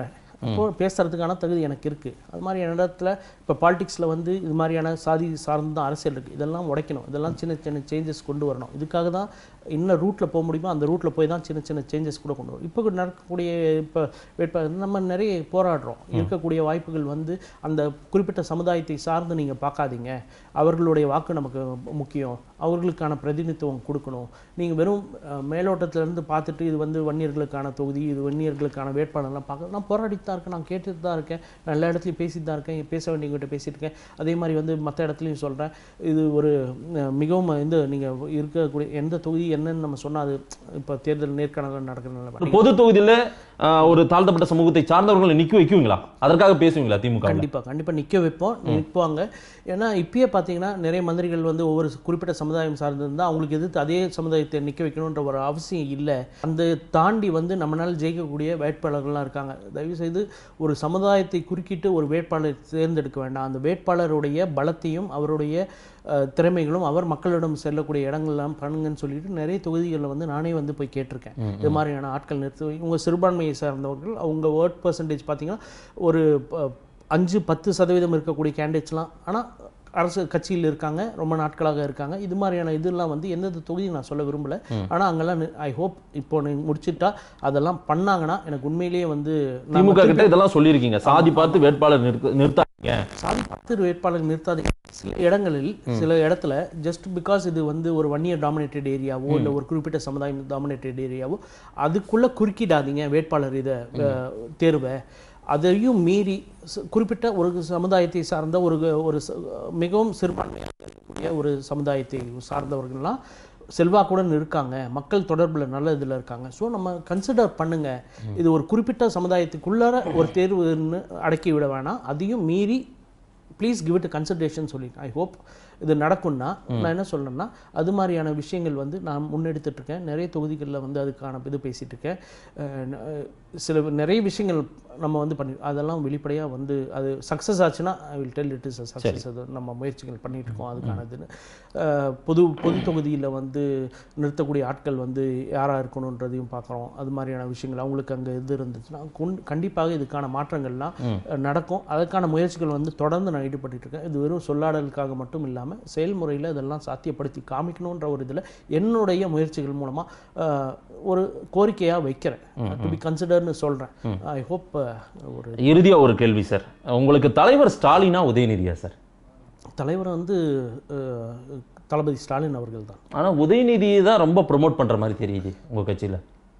அப்போ பேசுறதுக்கான தகுதி எனக்கு இருக்குது அது மாதிரியான இடத்துல இப்போ பாலிடிக்ஸில் வந்து இது மாதிரியான சாதி சார்ந்த அரசியல் இருக்குது இதெல்லாம் உடைக்கணும் இதெல்லாம் சின்ன சின்ன சேஞ்சஸ் கொண்டு வரணும் இதுக்காக தான் என்ன ரூட்டில் போக முடியுமோ அந்த ரூட்டில் போய் தான் சின்ன சின்ன சேஞ்சஸ் கூட கொண்டு வரும் இப்போ நடக்கக்கூடிய இப்போ வேட்பாளர் நம்ம நிறைய போராடுறோம் இருக்கக்கூடிய வாய்ப்புகள் வந்து அந்த குறிப்பிட்ட சமுதாயத்தை சார்ந்து நீங்கள் பார்க்காதீங்க அவர்களுடைய வாக்கு நமக்கு முக்கியம் அவர்களுக்கான பிரதிநிதித்துவம் கொடுக்கணும் நீங்கள் வெறும் அஹ், மேலோட்டத்திலேருந்து பார்த்துட்டு இது வந்து வன்னியர்களுக்கான தொகுதி இது வன்னியர்களுக்கான வேட்பாளர்லாம் பார்க்க நான் போராடிட்டு தான் இருக்கேன் நான் கேட்டுட்டு தான் இருக்கேன் நான் எல்லா இடத்துலையும் பேசிட்டு தான் இருக்கேன் பேச வேண்டியவங்ககிட்ட பேசிட்டு இருக்கேன் அதே மாதிரி வந்து மற்ற இடத்துலையும் சொல்கிறேன் இது ஒரு அஹ், மிகவும் இந்த நீங்கள் இருக்கக்கூடிய எந்த தொகுதி என்னன்னு நம்ம சொன்னால் அது இப்போ தேர்தல் நேர்காணல் நடக்கிறதுனால ஒரு பொது தொகுதியில ஆஹ், ஒரு தாழ்த்தப்பட்ட சமூகத்தை சார்ந்தவர்களை நிக்க வைக்குவீங்களா அதற்காக பேசுவீங்களா திமுக கண்டிப்பா கண்டிப்பா நிக்க வைப்போம் நிற்பாங்க ஏன்னா இப்பயே பார்த்தீங்கன்னா நிறைய மந்திரிகள் வந்து ஒவ்வொரு குறிப்பிட்ட சமுதாயம் சார்ந்திருந்தா அவங்களுக்கு எதிர்த்து அதே சமுதாயத்தை நிக்க வைக்கணுன்ற ஒரு அவசியம் இல்லை அந்த தாண்டி வந்து நம்மளால ஜெயிக்கக்கூடிய வேட்பாளர்கள்லாம் இருக்காங்க தயவு செய்து ஒரு சமுதாயத்தை குறுக்கிட்டு ஒரு வேட்பாளரை தேர்ந்தெடுக்க வேண்டாம் அந்த வேட்பாளருடைய பலத்தையும் அவருடைய அஹ், திறமைகளும் அவர் மக்களிடம் செல்லக்கூடிய இடங்கள்லாம் பண்ணுங்கன்னு சொல்லிட்டு நிறைய தொகுதிகளில் வந்து நானே வந்து போய் கேட்டிருக்கேன் இது மாதிரியான ஆட்கள் நிறுத்தி இவங்க சிறுபான்மையை சார்ந்தவர்கள் அவங்க வேர்ட் பர்சன்டேஜ் பார்த்தீங்கன்னா ஒரு ப- அஞ்சு பத்து சதவீதம் இருக்கக்கூடிய கேண்டிடேட்ஸ்லாம் ஆனால் அரசு கட்சியில் இருக்காங்க ரொம்ப நாட்களாக இருக்காங்க இது மாதிரியான இதெல்லாம் வந்து எந்தெந்த தொகுதி நான் சொல்ல விரும்பல ஆனால் அங்கெல்லாம் ஐ ஹோப் இப்போ நீ முடிச்சிட்டா அதெல்லாம் பண்ணாங்கன்னா எனக்கு உண்மையிலேயே வந்து நம்ம திமுக கிட்ட இதெல்லாம் சொல்லியிருக்கீங்க சாதி பார்த்து வேட்பாளர் நிறுத்த நிறுத்தாதீங்க சாதி பத்து வேட்பாளர் நிறுத்தாதீங்க சில இடங்களில் சில இடத்துல ஜஸ்ட் பிகாஸ் இது வந்து ஒரு ஒன் இயர் டாமினேட்டட் ஏரியாவோ இல்லை ஒரு குறிப்பிட்ட சமுதாயம் டாமினேட்டட் ஏரியாவோ அதுக்குள்ள குறுக்கிடாதீங்க வேட்பாளர் இதை அஹ், தேர்வை அதையும் மீறி ச- குறிப்பிட்ட ஒரு சமுதாயத்தை சார்ந்த ஒரு ஒரு ச- மிகவும் சிறுபான்மையாக இருக்கக்கூடிய ஒரு சமுதாயத்தை சார்ந்தவர்கள்லாம் செல்வாக்குடன் இருக்காங்க மக்கள் தொடர்புல நல்ல இதில் இருக்காங்க ஸோ நம்ம கன்சிடர் பண்ணுங்க இது ஒரு குறிப்பிட்ட சமுதாயத்துக்குள்ளார ஒரு தேர்வுன்னு அடக்கி விட வேணாம் அதையும் மீறி ப்ளீஸ் கிவ் இட் கன்சிடரேஷன் சொல்லி ஐ ஹோப் இது நடக்கும்னா நான் என்ன சொல்றேன்னா அது மாதிரியான விஷயங்கள் வந்து நான் முன்னெடுத்துட்டு இருக்கேன் நிறைய தொகுதிகளில் வந்து அதுக்கான இது பேசிட்டு இருக்கேன் அஹ் ந- அஹ் சில நிறைய விஷயங்கள் நம்ம வந்து பண்ணி அதெல்லாம் வெளிப்படையாக வந்து அது சக்ஸஸ் ஆச்சுன்னா I will tell it is success அது நம்ம முயற்சிகள் பண்ணிட்டு இருக்கோம் அதுக்கான இதுன்னு அஹ் பொது பொது தொகுதியில் வந்து நிறுத்தக்கூடிய ஆட்கள் வந்து யாராக இருக்கணுன்றதையும் பார்க்குறோம் அது மாதிரியான விஷயங்கள் அவங்களுக்கு அங்கே இது இருந்துச்சுன்னா கொண்டு கண்டிப்பாக இதுக்கான மாற்றங்கள்லாம் அஹ், நடக்கும் அதற்கான முயற்சிகள் வந்து தொடர்ந்து நான் ஈடுபட்டு இருக்கேன் இது வெறும் சொல்லாடலுக்காக மட்டும் இல்லாமல் செயல்முறையில் இதெல்லாம் சாத்தியப்படுத்தி காமிக்கணுன்ற ஒரு இதில் என்னுடைய முயற்சிகள் மூலமாக ஒரு கோரிக்கையாக வைக்கிறேன் டு பி கன்சிடர்னு சொல்கிறேன் ஐ ஹோப் ஒரு இறுதியா ஒரு கேள்வி சார் உங்களுக்கு தலைவர் ஸ்டாலினா உதயநிதியா சார் தலைவர் வந்து அஹ், தளபதி ஸ்டாலின் அவர்கள் தான் ஆனா உதயநிதியை தான் ரொம்ப ப்ரோமோட் பண்ற மாதிரி தெரியுது உங்க கட்சியில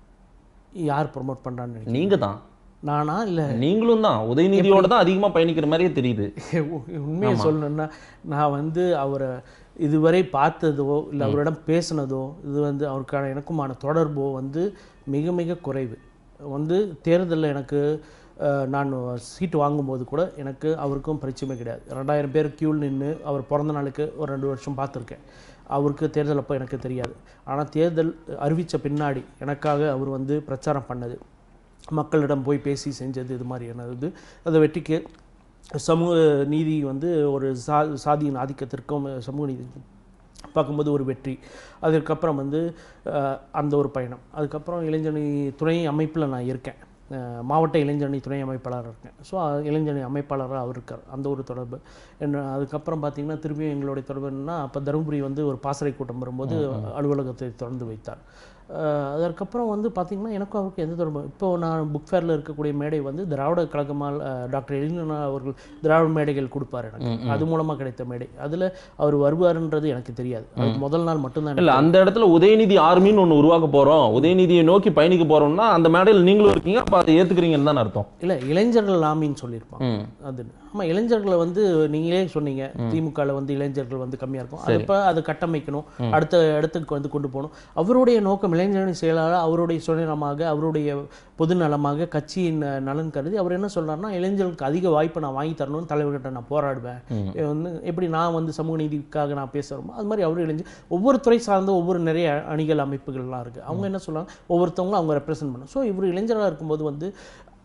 யார் ப்ரொமோட் பண்ணுறான்னு நினைக்கிறேன் நீங்க தான் நானா இல்லை நீங்களும் தான் உதயநிதியோட தான் அதிகமா பயணிக்கிற மாதிரியே தெரியுது உண்மையை சொல்லணும்னா நான் வந்து அவரை இதுவரை பார்த்ததோ இல்லை அவரிடம் பேசினதோ இது வந்து அவருக்கான எனக்குமான தொடர்போ வந்து மிக மிக குறைவு வந்து தேர்தலில் எனக்கு அஹ், நான் சீட்டு வாங்கும்போது கூட எனக்கு அவருக்கும் பரிச்சயமே கிடையாது ரெண்டாயிரம் பேர் க்யூவில் நின்று அவர் பிறந்த நாளுக்கு ஒரு ரெண்டு வருஷம் பார்த்துருக்கேன் அவருக்கு தேர்தல் அப்போ எனக்கு தெரியாது ஆனால் தேர்தல் அறிவித்த பின்னாடி எனக்காக அவர் வந்து பிரச்சாரம் பண்ணது மக்களிடம் போய் பேசி செஞ்சது இது மாதிரியான இது அந்த வெற்றிக்கு சமூக நீதி வந்து ஒரு சா சாதியின் ஆதிக்கத்திற்கும் சமூக நீதி பார்க்கும்போது ஒரு வெற்றி அதுக்கப்புறம் வந்து அஹ், அந்த ஒரு பயணம் அதுக்கப்புறம் இளைஞரணி துணை அமைப்பில் நான் இருக்கேன் அஹ், மாவட்ட இளைஞரணி துணை அமைப்பாளராக இருக்கேன் ஸோ இளைஞரணி அமைப்பாளராக அவர் இருக்கார் அந்த ஒரு தொடர்பு என்ன அதுக்கப்புறம் பார்த்தீங்கன்னா திரும்பியும் எங்களுடைய தொடர்பு என்னன்னா அப்போ தருமபுரி வந்து ஒரு பாசறை கூட்டம் வரும்போது அலுவலகத்தை திறந்து வைத்தார் அஹ், அதற்கப்புறம் வந்து பார்த்தீங்கன்னா எனக்கும் அவருக்கு எந்த தொடர்பு இப்போ நான் புக் ஃபேரில் இருக்கக்கூடிய மேடை வந்து திராவிட கழகமால் அஹ், டாக்டர் எலினா அவர்கள் திராவிட மேடைகள் கொடுப்பார் எனக்கு அது மூலமாக கிடைத்த மேடை அதில் அவர் வருவாருன்றது எனக்கு தெரியாது அதுக்கு முதல் நாள் மட்டும்தான் இல்ல அந்த இடத்துல உதயநிதி ஆர்மின்னு ஒண்ணு உருவாக்க போறோம் உதயநிதியை நோக்கி பயணிக்க போறோம்னா அந்த மேடையில் நீங்களும் இருக்கீங்க அப்ப அதை ஏத்துக்கிறீங்கன்னு தான் அர்த்தம் இல்லை இளைஞர்கள் ஆமின்னு சொல்லியிருப்பாங்க ம். அது ஆமாம் இளைஞர்களை வந்து நீங்களே சொன்னீங்க திமுகவில் வந்து இளைஞர்கள் வந்து கம்மியாக இருக்கும் அது இப்போ அதை கட்டமைக்கணும் அடுத்த இடத்துக்கு வந்து கொண்டு போகணும் அவருடைய நோக்கம் இளைஞரணி செயலாளர் அவருடைய சுயநலமாக அவருடைய பொது நலமாக கட்சியின் அஹ், நலன் கருதி அவர் என்ன சொல்றாருன்னா இளைஞர்களுக்கு அதிக வாய்ப்பை நான் வாங்கி தரணும்னு தலைவர்கிட்ட நான் போராடுவேன் இது வந்து எப்படி நான் வந்து சமூக நீதிக்காக நான் பேசுகிறோமோ அது மாதிரி அவரு இளைஞர் ஒவ்வொரு துறை சார்ந்த ஒவ்வொரு நிறைய அணிகள் அமைப்புகள்லாம் இருக்குது அவங்க என்ன சொல்றாங்க ஒவ்வொருத்தவங்களும் அவங்க ரெப்ரசென்ட் பண்ணணும் ஸோ இவர் இளைஞராக இருக்கும்போது வந்து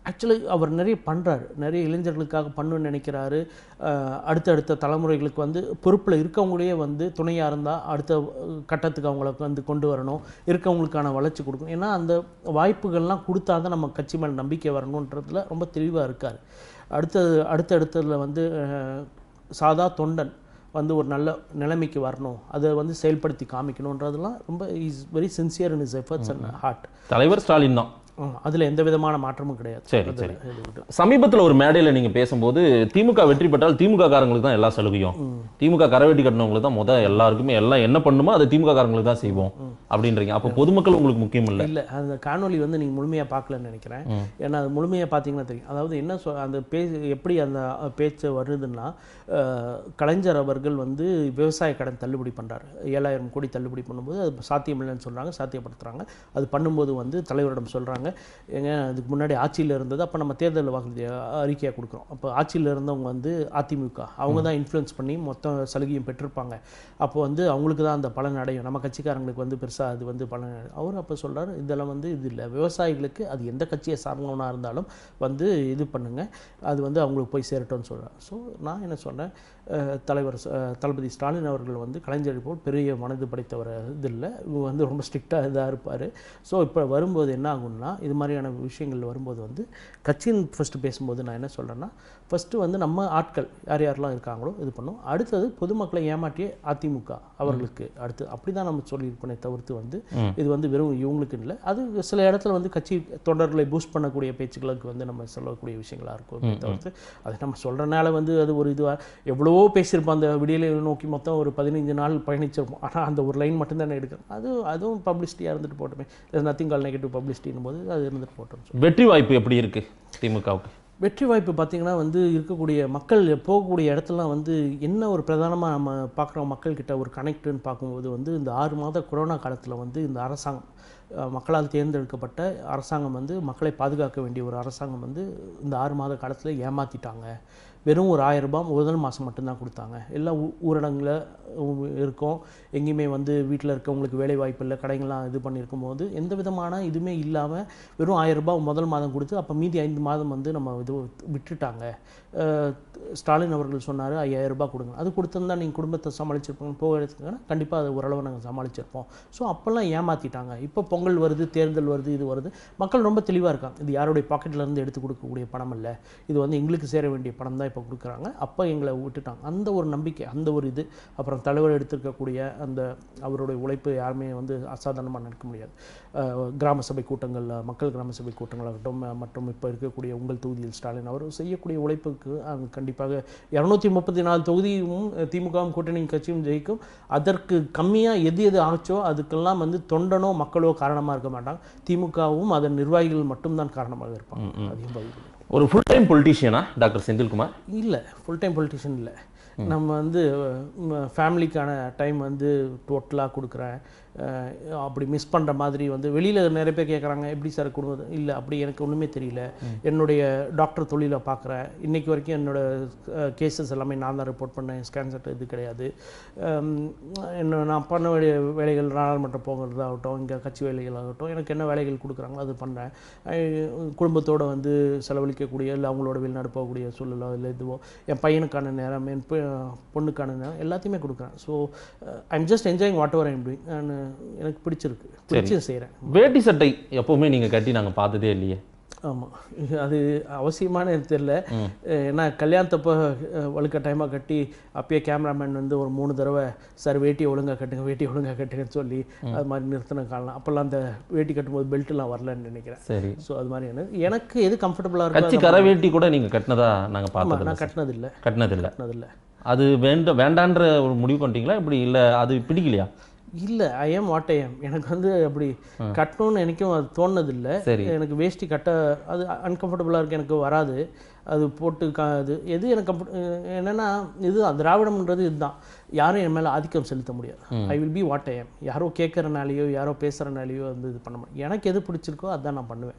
ஆக்சுவலி அவர் நிறைய பண்ணுறாரு நிறைய இளைஞர்களுக்காக பண்ணணும்னு நினைக்கிறாரு அஹ், அடுத்தடுத்த தலைமுறைகளுக்கு வந்து பொறுப்பில் இருக்கவங்களே வந்து துணையாக இருந்தால் அடுத்த அஹ், கட்டத்துக்கு அவங்களுக்கு வந்து கொண்டு வரணும் இருக்கவங்களுக்கான வளர்ச்சி கொடுக்கணும் ஏன்னா அந்த வாய்ப்புகள்லாம் கொடுத்தா தான் நம்ம கட்சி மேலே நம்பிக்கை வரணுன்றதுல ரொம்ப தெளிவாக இருக்கார் அடுத்தது அடுத்தடுத்ததில் வந்து அஹ், சாதா தொண்டன் வந்து ஒரு நல்ல நிலைமைக்கு வரணும் அதை வந்து செயல்படுத்தி காமிக்கணுன்றதெல்லாம் ரொம்ப is very sincere in is efforts and hard தலைவர் ஸ்டாலின் தான் அதில் எந்த விதமான மாற்றமும் கிடையாது சரி அதுல சரி இது விட்டு. சமீபத்துல ஒரு மேடையில நீங்க பேசும்போது திமுக வெற்றி பெற்றால் திமுக காரங்களுக்கு தான் எல்லா சலுகையும் திமுக கரவெட்டி கட்டினவங்களுக்கு தான் முத எல்லாருக்குமே எல்லாம் என்ன பண்ணுமோ அதை திமுக காரங்களுக்கு தான் செய்வோம் அப்படின்றீங்க அப்போ பொதுமக்கள் உங்களுக்கு முக்கியம் இல்ல இல்லை அந்த காணொளி வந்து நீங்கள் முழுமையாக பார்க்கலன்னு நினைக்கிறேன் ஏன்னா அது முழுமையாக பார்த்தீங்கன்னா தெரியும் அதாவது என்ன சொ அந்த பே எப்படி அந்த பேச்சு வருதுன்னா அஹ், கலைஞர் அவர்கள் வந்து விவசாய கடன் தள்ளுபடி பண்ணுறாரு ஏழாயிரம் கோடி தள்ளுபடி பண்ணும்போது அது சாத்தியமில்லைன்னு சொல்கிறாங்க சாத்தியப்படுத்துகிறாங்க அது பண்ணும்போது வந்து தலைவரிடம் சொல்கிறாங்க ஏங்க அதுக்கு முன்னாடி ஆட்சியில் இருந்தது அப்போ நம்ம தேர்தல் வாக்கு அறிக்கையாக கொடுக்குறோம் அப்போ ஆட்சியில் இருந்தவங்க வந்து அதிமுக அவங்க தான் இன்ஃப்ளூயன்ஸ் பண்ணி மொத்த சலுகையும் பெற்றிருப்பாங்க அப்போ வந்து அவங்களுக்கு தான் அந்த பலன் அடையும் நம்ம கட்சிக்காரங்களுக்கு வந்து பெருசாக அது வந்து பலன் அடையும். அவர் அப்போ சொல்றாரு இதெல்லாம் வந்து இது இல்லை விவசாயிகளுக்கு அது எந்த கட்சியை சார்ந்தவனாக இருந்தாலும் வந்து இது பண்ணுங்க அது வந்து அவங்களுக்கு போய் சேரட்டும்னு சொல்கிறார் ஸோ நான் என்ன சொன்னேன் அஹ், தலைவர் ச- அஹ், தளபதி ஸ்டாலின் அவர்கள் வந்து கலைஞர் போல் பெரிய மனது படைத்தவர் இது இல்லை இவங்க வந்து ரொம்ப ஸ்ட்ரிக்டாக இதாக இருப்பார் ஸோ இப்போ வரும்போது என்ன ஆகும்னா இது மாதிரியான விஷயங்கள் வரும்போது வந்து கட்சியின் ஃபஸ்ட்டு பேசும்போது நான் என்ன சொல்கிறேன்னா ஃபஸ்ட்டு வந்து நம்ம ஆட்கள் யார் யாரெல்லாம் இருக்காங்களோ இது பண்ணும் அடுத்தது பொதுமக்களை ஏமாற்றிய அதிமுக அவர்களுக்கு அடுத்து அப்படி தான் நம்ம சொல்லியிருப்போனே தவிர்த்து வந்து இது வந்து வெறும் இவங்களுக்கு இல்லை அது சில இடத்துல வந்து கட்சி தொண்டர்களை பூஸ்ட் பண்ணக்கூடிய பேச்சுக்களுக்கு வந்து நம்ம சொல்லக்கூடிய விஷயங்களா இருக்கும் தவிர்த்து அது நம்ம சொல்கிறனால வந்து அது ஒரு இதுவாக எவ்வளவோ பேசியிருப்போம் அந்த விடியலை நோக்கி மொத்தம் ஒரு பதினைஞ்சு நாள் பயணிச்சிருப்போம் ஆனால் அந்த ஒரு லைன் மட்டும் தானே எடுக்கிறோம் அது அதுவும் பப்ளிசிட்டியாக இருந்துட்டு போட்டுமே நத்திங் கால் நெகட்டிவ் பப்ளிசிட்டின் போது அது இருந்துட்டு போட்டோம் வெற்றி வாய்ப்பு எப்படி இருக்கு திமுகவுக்கு வெற்றி வாய்ப்பு பார்த்திங்கன்னா வந்து இருக்கக்கூடிய மக்கள் போகக்கூடிய இடத்துலலாம் வந்து என்ன ஒரு பிரதானமாக நம்ம பார்க்குற மக்கள்கிட்ட ஒரு கனெக்டுன்னு பார்க்கும்போது வந்து இந்த ஆறு மாத கொரோனா காலத்தில் வந்து இந்த அரசாங்கம் அஹ், மக்களால் தேர்ந்தெடுக்கப்பட்ட அரசாங்கம் வந்து மக்களை பாதுகாக்க வேண்டிய ஒரு அரசாங்கம் வந்து இந்த ஆறு மாத காலத்தில் ஏமாற்றிட்டாங்க வெறும் ஒரு ஆயிரம் ரூபாய் முதல் மாதம் மட்டும்தான் கொடுத்தாங்க எல்லாம் ஊ- ஊரடங்குல உ- இருக்கோம் எங்கேயுமே வந்து வீட்டில் இருக்கவங்களுக்கு வேலை வாய்ப்பு இல்லை கடைகள்லாம் இது பண்ணியிருக்கும் போது எந்த விதமான இதுவுமே இல்லாமல் வெறும் ஆயிரம் ரூபாய் முதல் மாதம் கொடுத்து அப்போ மீதி ஐந்து மாதம் வந்து நம்ம இது விட்டுட்டாங்க அஹ், ஸ்டாலின் அவர்கள் சொன்னார் ஐயாயிரம் ரூபாய் கொடுங்க அது கொடுத்துருந்தா நீங்கள் குடும்பத்தை சமாளிச்சிருப்பீங்க போக எடுத்துக்கங்கன்னா கண்டிப்பாக அது ஓரளவு நாங்கள் சமாளிச்சிருப்போம் ஸோ அப்போல்லாம் ஏமாற்றிட்டாங்க இப்போ பொங்கல் வருது தேர்தல் வருது இது வருது மக்கள் ரொம்ப தெளிவாக இருக்காங்க இது யாருடைய பாக்கெட்ல இருந்து எடுத்து கொடுக்கக்கூடிய பணம் இல்லை இது வந்து எங்களுக்கு சேர வேண்டிய பணம் தான் இப்போ கொடுக்குறாங்க அப்போ எங்களை விட்டுட்டாங்க அந்த ஒரு நம்பிக்கை அந்த ஒரு இது அப்புறம் தலைவர் எடுத்திருக்கக்கூடிய அந்த அவருடைய உழைப்பு யாருமே வந்து அசாதாரணமாக நடக்க முடியாது அஹ் கிராம சபை கூட்டங்கள் மக்கள் கிராம சபை கூட்டங்களாகட்டும் அஹ் மற்றும் இப்போ இருக்கக்கூடிய உங்கள் தொகுதியில் ஸ்டாலின் அவர் செய்யக்கூடிய உழைப்புக்கு அது கண்டிப்பாக இரநூத்தி முப்பத்தி நாலு தொகுதியும் அஹ் திமுகவும் கூட்டணி கட்சியும் ஜெயிக்கும் அதற்கு கம்மியாக எது எது ஆச்சோ அதுக்கெல்லாம் வந்து தொண்டனோ மக்களோ காரணமாக இருக்க மாட்டாங்க திமுகவும் அதன் நிர்வாகிகள் மட்டும்தான் காரணமாக இருப்பாங்க அதையும் பதில் இல்லை. ஒரு ஃபுல் டைம் பொலிட்டீஷியனா டாக்டர் செந்தில்குமார் இல்லை ஃபுல் டைம் பொலிட்டிஷியன் இல்லை நம்ம வந்து ஃபேமிலிக்கான டைம் வந்து டோட்டலாக கொடுக்குறேன் அஹ், அப்படி மிஸ் பண்ணுற மாதிரி வந்து வெளியில் நிறைய பேர் கேட்குறாங்க எப்படி சார் குடும்பம் இல்லை அப்படி எனக்கு ஒன்றுமே தெரியல என்னுடைய டாக்டர் தொழிலை பார்க்குறேன் இன்னைக்கு வரைக்கும் என்னோட கேசஸ் எல்லாமே நான் தான் ரிப்போர்ட் பண்ணேன் ஸ்கேன் செட் இது கிடையாது அம், என்ன நான் பண்ண வேண்டிய வேலைகள் நாடாளுமன்றம் போகிறதாகட்டும் இங்கே கட்சி வேலைகள் ஆகட்டும் எனக்கு என்ன வேலைகள் கொடுக்குறாங்களோ அது பண்ணுறேன் குடும்பத்தோடு வந்து செலவழிக்கக்கூடிய இல்லை அவங்களோட வெளிநாடு போகக்கூடிய சூழலோ இல்லை இதுவோ என் பையனுக்கான நேரம் என் பொ- பொண்ணுக்கான நேரம் எல்லாத்தையுமே கொடுக்குறேன் so I'm just enjoying whatever I'm doing எனக்கு பிடிச்சிருக்கு பிடிச்சி செய்கிறேன் வேட்டி சட்டை எப்பவுமே நீங்க கட்டி நாங்க பார்த்ததே இல்லையே ஆமாம் அது அவசியமான எனக்கு தெரியல ஏன்னா கல்யாணத்தப்போ வலுக்கட்டாயமாக கட்டி அப்பயே கேமராமேன் வந்து ஒரு மூணு தடவை சார் வேட்டியை ஒழுங்கா கட்டுங்க வேட்டியை ஒழுங்கா கட்டுங்கன்னு சொல்லி அது மாதிரி நிறுத்தின காலம் அப்போல்லாம் அந்த வேட்டி கட்டும்போது பெல்ட்லாம் வரலன்னு நினைக்கிறேன் சரி ஸோ அது மாதிரி எனக்கு எனக்கு எது கம்ஃபர்டபுளாக கட்சி இருக்கோ கரை வேட்டி கூட நீங்க கட்டினதா நாங்க ஆமாம் பார்த்ததில்ல நான் கட்டினதில்லை கட்டினதில்ல கட்டினதில்லை அது வேண்ட வேண்டான்ற ஒரு முடிவு பண்ணிட்டீங்களா இப்படி இல்ல அது பிடிக்கலையா இல்லை I am what I am எனக்கு வந்து அப்படி கட்டணும்னு எனக்கும் அது தோணுனதில்லை சரி. எனக்கு வேஷ்டி கட்ட அது அன்கம்ஃபர்டபுளாக இருக்கு எனக்கு வராது அது போட்டு கா அது எது எனக்கு comfort- என்னன்னா இது திராவிடம்ன்றது இதுதான் யாரும் என் மேலே ஆதிக்கம் செலுத்த முடியாது I will be what I am யாரோ கேட்குறனாலையோ யாரோ பேசுகிறனாலையோ வந்து இது பண்ண மாட்டேன் எனக்கு எது பிடிச்சிருக்கோ அதான் நான் பண்ணுவேன்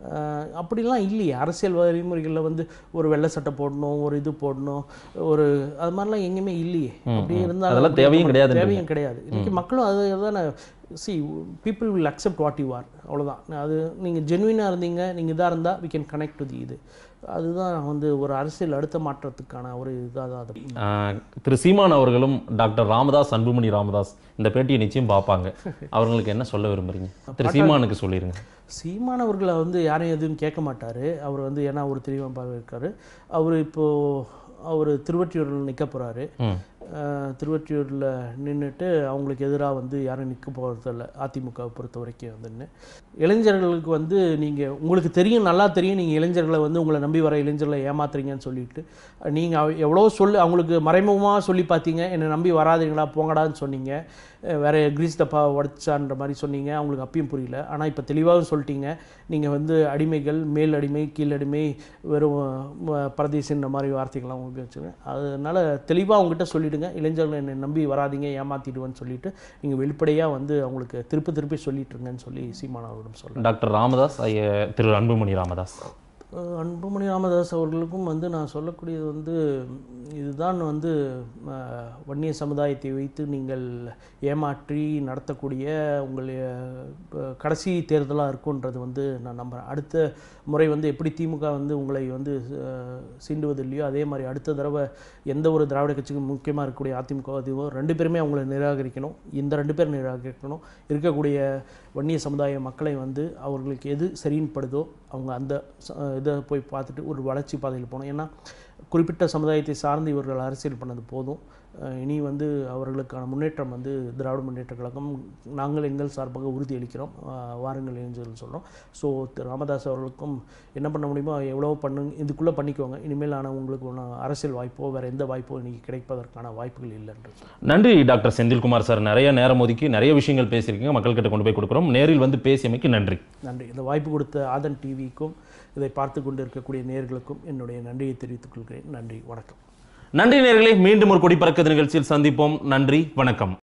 அஹ், அப்படிலாம் இல்லையே அரசியல் வழிமுறைகளில் வந்து ஒரு வெள்ளை சட்டை போடணும் ஒரு இது போடணும் ஒரு அது மாதிரிலாம் எங்கேயுமே இல்லையே அப்படி இருந்தாலும் அதெல்லாம் அப்படி தேவையும் இருக்க கிடையாதுன்றீங்க. தேவையும் கிடையாது இன்னைக்கு மக்களும் அது தானே see people will accept what you are அவ்வளோதான் அது நீங்கள் ஜென்வினாக இருந்தீங்க நீங்கள் இதாக இருந்தால் we can connect to the இது அதுதான் வந்து ஒரு அரசியல் அடுத்த மாற்றத்துக்கான ஒரு இதாக தான் அது ஆஹ் திரு சீமான் அவர்களும் டாக்டர் ராமதாஸ் அன்புமணி ராமதாஸ் இந்த பேட்டியை நிச்சயம் பார்ப்பாங்க அவர்களுக்கு என்ன சொல்ல விரும்புறீங்க திரு சீமானுக்கு சொல்லிருங்க சீமானவர்களை வந்து யாரையும் எதுவும் கேட்க மாட்டார் அவர் வந்து ஏன்னா ஒரு தெளிவாக இருக்கார் அவர் இப்போது அவர் திருவற்றியூரில் நிற்க போகிறாரு திருவற்றியூரில் நின்றுட்டு அவங்களுக்கு எதிராக வந்து யாரும் நிற்க போகிறதில்ல அதிமுகவை பொறுத்த வரைக்கும் வந்துன்னு இளைஞர்களுக்கு வந்து நீங்கள் உங்களுக்கு தெரியும் நல்லா தெரியும் நீங்கள் இளைஞர்களை வந்து உங்களை நம்பி வர இளைஞர்களை ஏமாத்துறீங்கன்னு சொல்லிட்டு நீங்கள் எவ்வளோ சொல்லி அவங்களுக்கு மறைமுகமாக சொல்லி பார்த்தீங்க என்னை நம்பி வராதீங்களா போங்கடான்னு சொன்னீங்க அஹ் வேற கிரீஸ் டப்பா உடச்சான்ற மாதிரி சொன்னீங்க அவங்களுக்கு அப்பயும் புரியல ஆனால் இப்போ தெளிவாகவும் சொல்லிட்டீங்க நீங்கள் வந்து அடிமைகள் மேல் அடிமை கீழ் அடிமை வெறும் அஹ், பரதேசின்ற மாதிரி வார்த்தைகள்லாம் உங்களுக்கு வச்சுங்க அதனால தெளிவாக அவங்ககிட்ட சொல்லிடுங்க இளைஞர்கள் என்னை நம்பி வராதீங்க ஏமாத்திடுவேன்னு சொல்லிட்டு நீங்கள் வெளிப்படையாக வந்து அவங்களுக்கு திருப்பி திருப்பி சொல்லிட்டு இருங்கன்னு சொல்லி சீமான் அவர்களிடம் சொல்கிறேன் டாக்டர் ராமதாஸ் ஐய திரு அன்புமணி ராமதாஸ் அஹ் அன்புமணி ராமதாஸ் அவர்களுக்கும் வந்து நான் சொல்லக்கூடியது வந்து இதுதான் வந்து அஹ், வன்னிய சமுதாயத்தை வைத்து நீங்கள் ஏமாற்றி நடத்தக்கூடிய உங்களுடைய அஹ், கடைசி தேர்தலாக இருக்குன்றது வந்து நான் நம்புகிறேன் அடுத்த முறை வந்து எப்படி திமுக வந்து உங்களை வந்து அஹ், சீண்டுவது இல்லையோ அதே மாதிரி அடுத்த தடவை எந்த ஒரு திராவிட கட்சிக்கும் முக்கியமாக இருக்கக்கூடிய அதிமுக அதுவோ ரெண்டு பேருமே அவங்கள நிராகரிக்கணும் இந்த ரெண்டு பேர் நிராகரிக்கணும் இருக்கக்கூடிய வன்னிய சமுதாய மக்களை வந்து அவர்களுக்கு எது சரின்னு படுதோ அவங்க அந்த ச- இதை போய் பார்த்துட்டு ஒரு வளர்ச்சி பாதையில் போகணும் ஏன்னா குறிப்பிட்ட சமுதாயத்தை சார்ந்து இவர்கள் அரசியல் பண்ணது போதும் அஹ் இனி வந்து அவர்களுக்கான முன்னேற்றம் வந்து திராவிட முன்னேற்ற கழகம் நாங்கள் எங்கள் சார்பாக உறுதியளிக்கிறோம் அஹ் வாருங்கள் என்று சொல்லி சொல்கிறோம் ஸோ திரு ராமதாஸ் அவர்களுக்கும் என்ன பண்ண முடியுமோ எவ்வளோ பண்ணுங்க இதுக்குள்ளே பண்ணிக்கோங்க இனிமேல் ஆனால் உங்களுக்கு ஒன்றும் அரசியல் வாய்ப்போ வேறு எந்த வாய்ப்போ இன்னைக்கு கிடைப்பதற்கான வாய்ப்புகள் இல்லைன்றது நன்றி டாக்டர் செந்தில்குமார் சார் நிறைய நேரம் ஒதுக்கி நிறைய விஷயங்கள் பேசியிருக்கீங்க மக்கள்கிட்ட கொண்டு போய் கொடுக்குறோம் நேரில் வந்து பேசியமைக்கு நன்றி நன்றி இந்த வாய்ப்பு கொடுத்த ஆதன் டிவிக்கும் இதை பார்த்து கொண்டு இருக்கக்கூடிய நேயர்களுக்கும் என்னுடைய நன்றியை தெரிவித்துக் கொள்கிறேன் நன்றி வணக்கம் நன்றி நேர்களே மீண்டும் ஒரு கொடி பறக்குது நிகழ்ச்சியில் சந்திப்போம் நன்றி வணக்கம்